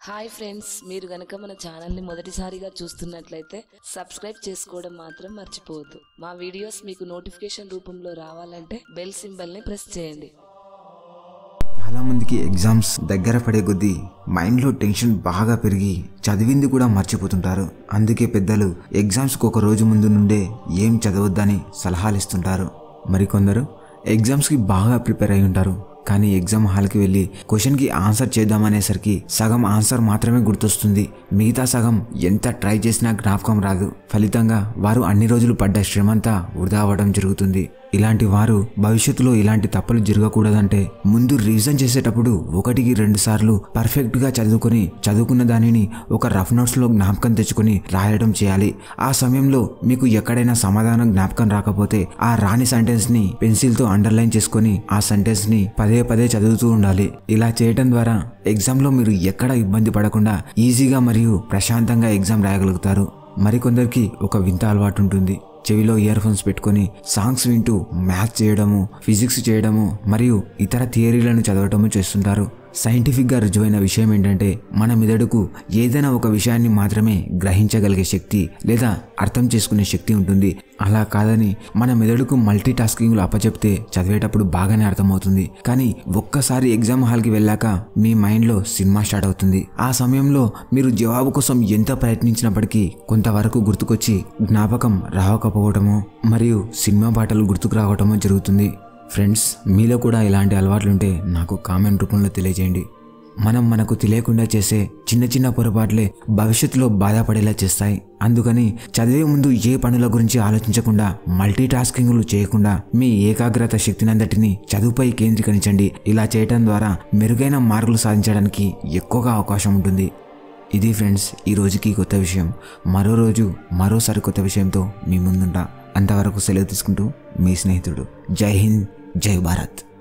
hi friends మీరు గనక మన ఛానల్ని మొదటిసారిగా చూస్తున్నట్లయితే సబ్స్క్రైబ్ చేసుకోవడం మాత్రం మర్చిపోవద్దు మా వీడియోస్ మీకు నోటిఫికేషన్ రూపంలో రావాలంటే బెల్ సింబల్ని ప్రెస్ చేయండి చాలా మందికి ఎగ్జామ్స్ దగ్గర పడే కొద్దీ మైండ్లో టెన్షన్ బాగా పెరిగి చదివింది కూడా మర్చిపోతుంటారు అందుకే పెద్దలు ఎగ్జామ్స్కి ఒక రోజు ముందు నుండే ఏం చదవద్దని సలహాలు ఇస్తుంటారు మరికొందరు ఎగ్జామ్స్కి బాగా ప్రిపేర్ అయి ఉంటారు కానీ ఎగ్జామ్ హాల్కి వెళ్ళి క్వశ్చన్కి ఆన్సర్ చేద్దామనేసరికి సగం ఆన్సర్ మాత్రమే గుర్తొస్తుంది మిగతా సగం ఎంత ట్రై చేసినా జ్ఞాపకం రాదు ఫలితంగా వారు అన్ని రోజులు పడ్డ శ్రమంతా వృధా అవ్వడం జరుగుతుంది ఇలాంటి వారు భవిష్యత్తులో ఇలాంటి తప్పులు జరగకూడదంటే ముందు రివిజన్ చేసేటప్పుడు ఒకటికి రెండు సార్లు పర్ఫెక్ట్ గా చదువుకొని చదువుకున్న దానిని ఒక రఫ్ నోట్స్ లో జ్ఞాపకం తెచ్చుకొని రాయడం చేయాలి ఆ సమయంలో మీకు ఎక్కడైనా సమాధానం జ్ఞాపకం రాకపోతే ఆ రాని సెంటెన్స్ ని పెన్సిల్ తో అండర్లైన్ చేసుకొని ఆ సెంటెన్స్ ని పదే పదే చదువుతూ ఉండాలి ఇలా చేయటం ద్వారా ఎగ్జామ్ లో మీరు ఎక్కడ ఇబ్బంది పడకుండా ఈజీగా మరియు ప్రశాంతంగా ఎగ్జామ్ రాయగలుగుతారు మరికొందరికి ఒక వింత అలవాటు ఉంటుంది చెవిలో ఇయర్ ఫోన్స్ పెట్టుకొని సాంగ్స్ వింటూ మ్యాథ్స్ చేయడము ఫిజిక్స్ చేయడము మరియు ఇతర థియరీలను చదవటము చేస్తుంటారు సైంటిఫిక్గా రుజువైన విషయం ఏంటంటే మన మెదడుకు ఏదైనా ఒక విషయాన్ని మాత్రమే గ్రహించగలిగే శక్తి లేదా అర్థం చేసుకునే శక్తి ఉంటుంది అలా కాదని మన మెదడుకు మల్టీ టాస్కింగ్లు అప్పచెప్తే చదివేటప్పుడు బాగానే అర్థమవుతుంది కానీ ఒక్కసారి ఎగ్జామ్ హాల్కి వెళ్ళాక మీ మైండ్లో సినిమా స్టార్ట్ అవుతుంది ఆ సమయంలో మీరు జవాబు కోసం ఎంత ప్రయత్నించినప్పటికీ కొంతవరకు గుర్తుకొచ్చి జ్ఞాపకం రావకపోవటము మరియు సినిమా పాటలు గుర్తుకు రావటము జరుగుతుంది ఫ్రెండ్స్ మీలో కూడా ఇలాంటి అలవాట్లుంటే నాకు కామెంట్ రూపంలో తెలియజేయండి మనం మనకు తెలియకుండా చేసే చిన్న చిన్న పొరపాట్లే భవిష్యత్తులో బాధపడేలా చేస్తాయి అందుకని చదివే ముందు ఏ పనుల గురించి ఆలోచించకుండా మల్టీ టాస్కింగ్లు చేయకుండా మీ ఏకాగ్రత శక్తినంతటిని చదువుపై కేంద్రీకరించండి ఇలా చేయటం ద్వారా మెరుగైన మార్కులు సాధించడానికి ఎక్కువగా అవకాశం ఉంటుంది ఇది ఫ్రెండ్స్ ఈ రోజుకి కొత్త విషయం మరో రోజు మరోసారి కొత్త విషయంతో మీ ముందుంటా అంతవరకు సెలవు తీసుకుంటూ మీ స్నేహితుడు జై హింద్ జై భారత్